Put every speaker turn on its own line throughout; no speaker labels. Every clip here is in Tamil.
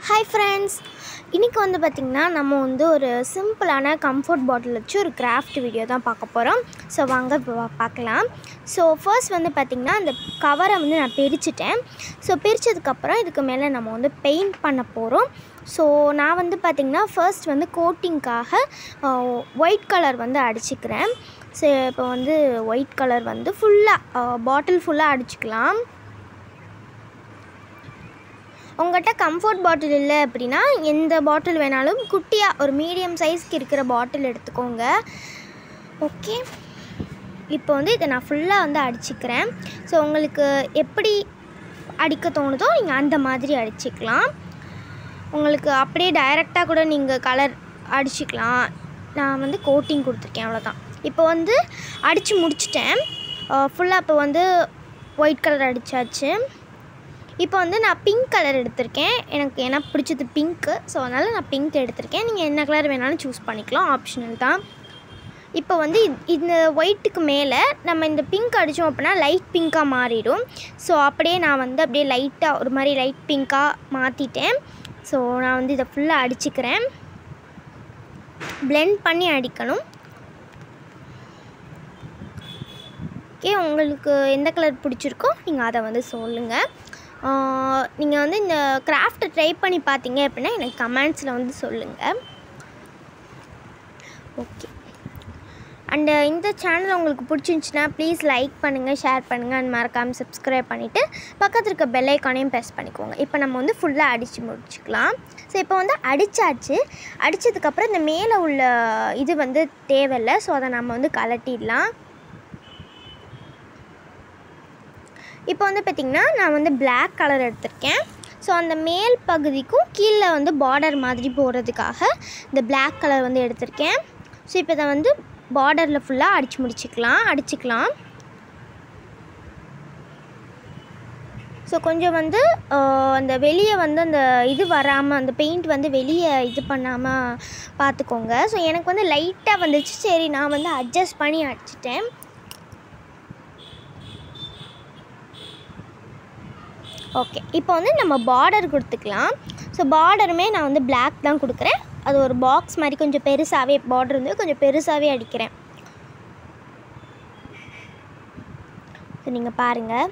ஹாய் ஃப்ரெண்ட்ஸ் இன்றைக்கி வந்து பார்த்திங்கன்னா நம்ம வந்து ஒரு சிம்பிளான கம்ஃபர்ட் பாட்டில் வச்சு ஒரு கிராஃப்ட் வீடியோ தான் பார்க்க போகிறோம் ஸோ வாங்க இப்போ வா- பார்க்கலாம் ஸோ ஃபர்ஸ்ட் வந்து பார்த்திங்கன்னா அந்த கவரை வந்து நான் பிரிச்சுட்டேன் ஸோ பிரித்ததுக்கப்புறம் இதுக்கு மேலே நம்ம வந்து பெயிண்ட் பண்ண போகிறோம் ஸோ நான் வந்து பார்த்திங்கன்னா ஃபர்ஸ்ட் வந்து கோட்டிங்க்காக ஒயிட் கலர் வந்து அடிச்சுக்கிறேன் ஸோ இப்போ வந்து ஒயிட் கலர் வந்து ஃபுல்லாக பாட்டில் ஃபுல்லாக அடிச்சுக்கலாம் உங்கள்கிட்ட கம்ஃபர்ட் பாட்டில் இல்லை அப்படின்னா எந்த பாட்டில் வேணாலும் குட்டியாக ஒரு மீடியம் சைஸ்க்கு இருக்கிற பாட்டில் எடுத்துக்கோங்க ஓகே இப்போ வந்து இதை நான் ஃபுல்லாக வந்து அடிச்சுக்கிறேன் ஸோ உங்களுக்கு எப்படி அடிக்க தோணுதோ நீங்கள் அந்த மாதிரி அடிச்சுக்கலாம் உங்களுக்கு அப்படியே டைரெக்டாக கூட நீங்கள் கலர் அடிச்சுக்கலாம் நான் வந்து கோட்டிங் கொடுத்துருக்கேன் அவ்வளோதான் இப்போ வந்து அடித்து முடிச்சிட்டேன் ஃபுல்லாக இப்போ வந்து ஒயிட் கலர் அடித்தாச்சு இப்போ வந்து நான் பிங்க் கலர் எடுத்திருக்கேன் எனக்கு எனக்கு பிடிச்சது பிங்க்கு ஸோ அதனால் நான் பிங்க் எடுத்திருக்கேன் நீங்கள் என்ன கலர் வேணாலும் சூஸ் பண்ணிக்கலாம் ஆப்ஷனல் தான் இப்போ வந்து இத்- இந்த ஒயிட்டுக்கு மேலே நம்ம இந்த பிங்க் அடித்தோம் அப்படின்னா லைட் பிங்க்காக மாறிடும் ஸோ அப்படியே நான் வந்து அப்படியே லைட்டாக ஒரு மாதிரி லைட் பிங்க்காக மாற்றிட்டேன் ஸோ நான் வந்து இதை ஃபுல்லாக அடிச்சுக்கிறேன் blend பண்ணி அடிக்கணும் ஓகே உங்களுக்கு எந்த கலர் பிடிச்சிருக்கோ நீங்கள் அதை வந்து சொல்லுங்கள் நீங்கள் வந்து இந்த கிராஃப்ட்டை ட்ரை பண்ணி பார்த்தீங்க அப்படின்னா எனக்கு கமெண்ட்ஸில் வந்து சொல்லுங்கள் ஓகே அண்டு இந்த சேனல் உங்களுக்கு பிடிச்சிருந்துச்சின்னா ப்ளீஸ் லைக் பண்ணுங்கள் ஷேர் பண்ணுங்கள் அண்ட் மறக்காமல் சப்ஸ்கிரைப் பண்ணிவிட்டு பக்கத்தில் இருக்க பெல் ஐக்கானையும் ப்ரெஸ் பண்ணிக்கோங்க இப்போ நம்ம வந்து ஃபுல்லாக அடித்து முடிச்சுக்கலாம் ஸோ இப்போ வந்து அடித்தாச்சு அடித்ததுக்கப்புறம் இந்த மேலே உள்ள இது வந்து தேவையில்லை ஸோ அதை நம்ம வந்து கலட்டிடலாம் இப்போ வந்து பார்த்திங்கன்னா நான் வந்து Black கலர் எடுத்திருக்கேன் ஸோ அந்த மேல் பகுதிக்கும் கீழே வந்து பார்டர் மாதிரி போடுறதுக்காக இந்த Black கலர் வந்து எடுத்திருக்கேன் ஸோ இப்போ இதை வந்து பார்டரில் ஃபுல்லாக அடித்து முடிச்சுக்கலாம் அடிச்சுக்கலாம் ஸோ கொஞ்சம் வந்து ஆஹ், அந்த வெளியே வந்து அந்த இது வராமல் அந்த பெயிண்ட் வந்து வெளியே இது பண்ணாமல் பார்த்துக்கோங்க ஸோ எனக்கு வந்து லைட்டாக வந்துச்சு சரி நான் வந்து அட்ஜஸ்ட் பண்ணி அடிச்சிட்டேன் ஓகே இப்போ வந்து நம்ம பார்டர் கொடுத்துக்கலாம் ஸோ பார்டருமே நான் வந்து Black தான் கொடுக்குறேன் அது ஒரு பாக்ஸ் மாதிரி கொஞ்சம் பெருசாகவே பார்டர் வந்து கொஞ்சம் பெருசாகவே அடிக்கிறேன் ஸோ நீங்கள் பாருங்கள்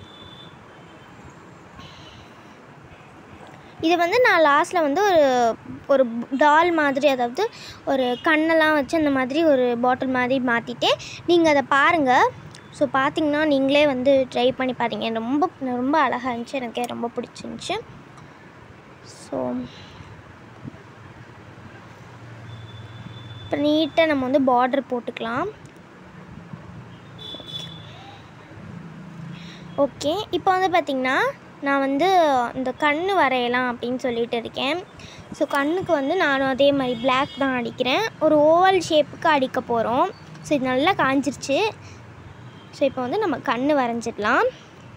இது வந்து நான் லாஸ்ட்டில் வந்து ஒரு ஒரு டால் மாதிரி அதாவது ஒரு கண்ணெல்லாம் வச்சு அந்த மாதிரி ஒரு பாட்டில் மாதிரி மாற்றிட்டேன் நீங்கள் அதை பாருங்கள் ஸோ பார்த்தீங்கன்னா நீங்களே வந்து ட்ரை பண்ணி பார்த்தீங்க ரொம்ப ரொம்ப அழகாக இருந்துச்சு எனக்கு ரொம்ப பிடிச்சிருந்துச்சு ஸோ இப்போ நீட்டாக நம்ம வந்து பார்டர் போட்டுக்கலாம் ஓகே இப்போ வந்து பார்த்திங்கன்னா நான் வந்து இந்த கண் வரையலாம் அப்படின்னு சொல்லிட்டு இருக்கேன் ஸோ கண்ணுக்கு வந்து நானும் அதே மாதிரி Black தான் அடிக்கிறேன் ஒரு ஓவல் ஷேப்புக்கு அடிக்க போகிறோம் ஸோ இது நல்லா காஞ்சிருச்சு ஸோ இப்போ வந்து நம்ம கண் வரைஞ்சிடலாம்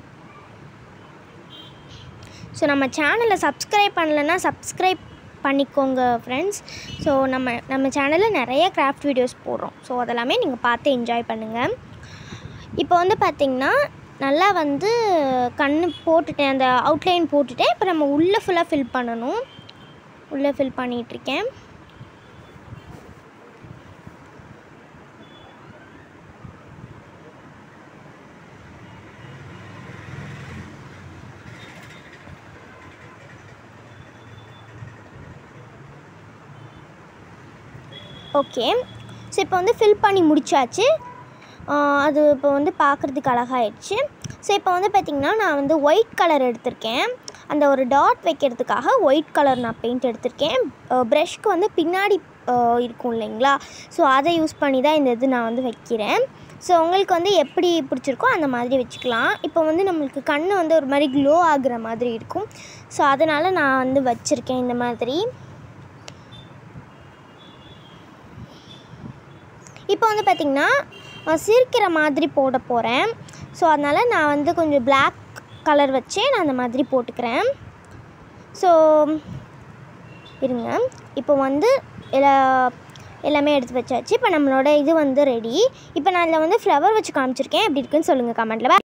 ஸோ நம்ம சேனலை சப்ஸ்கிரைப் பண்ணலைன்னா சப்ஸ்கிரைப் பண்ணிக்கோங்க ஃப்ரெண்ட்ஸ் ஸோ நம்ம நம்ம சேனலில் நிறைய கிராஃப்ட் வீடியோஸ் போடுறோம் ஸோ அதெல்லாமே நீங்கள் பார்த்து என்ஜாய் பண்ணுங்கள் இப்போ வந்து பார்த்திங்கன்னா நல்லா வந்து கண் போட்டுட்டேன் அந்த அவுட்லைன் போட்டுட்டேன் இப்போ நம்ம உள்ளே ஃபுல்லாக ஃபில் பண்ணணும் உள்ளே ஃபில் பண்ணிகிட்ருக்கேன் ஓகே ஸோ இப்போ வந்து ஃபில் பண்ணி முடிச்சாச்சு ஆஹ் அது இப்போ வந்து பார்க்குறதுக்கு அழகாயிடுச்சு ஸோ இப்போ வந்து பார்த்திங்கன்னா நான் வந்து ஒயிட் கலர் எடுத்திருக்கேன் அந்த ஒரு டாட் வைக்கிறதுக்காக ஒயிட் கலர் நான் பெயிண்ட் எடுத்திருக்கேன் ப்ரஷ்க்கு வந்து பின்னாடி ஆஹ் இருக்கும் இல்லைங்களா ஸோ அதை யூஸ் பண்ணி தான் இந்த இது நான் வந்து வைக்கிறேன் ஸோ உங்களுக்கு வந்து எப்படி பிடிச்சிருக்கோ அந்த மாதிரி வச்சுக்கலாம் இப்போ வந்து நம்மளுக்கு கண் வந்து ஒரு மாதிரி க்ளோ ஆகுற மாதிரி இருக்கும் ஸோ அதனால் நான் வந்து வச்சுருக்கேன் இந்த மாதிரி இப்போ வந்து பார்த்திங்கன்னா அஹ், சிரிக்கிற மாதிரி போட போகிறேன் ஸோ அதனால் நான் வந்து கொஞ்சம் Black கலர் வச்சே நான் அந்த மாதிரி போட்டுக்கிறேன் ஸோ இருங்க இப்போ வந்து எல்லா எல்லாமே எடுத்து வச்சாச்சு இப்போ நம்மளோட இது வந்து ரெடி இப்போ நான் இதில் வந்து ஃப்ளவர் வச்சு காமிச்சிருக்கேன் எப்படி இருக்குன்னு சொல்லுங்கள் கமெண்ட்டில்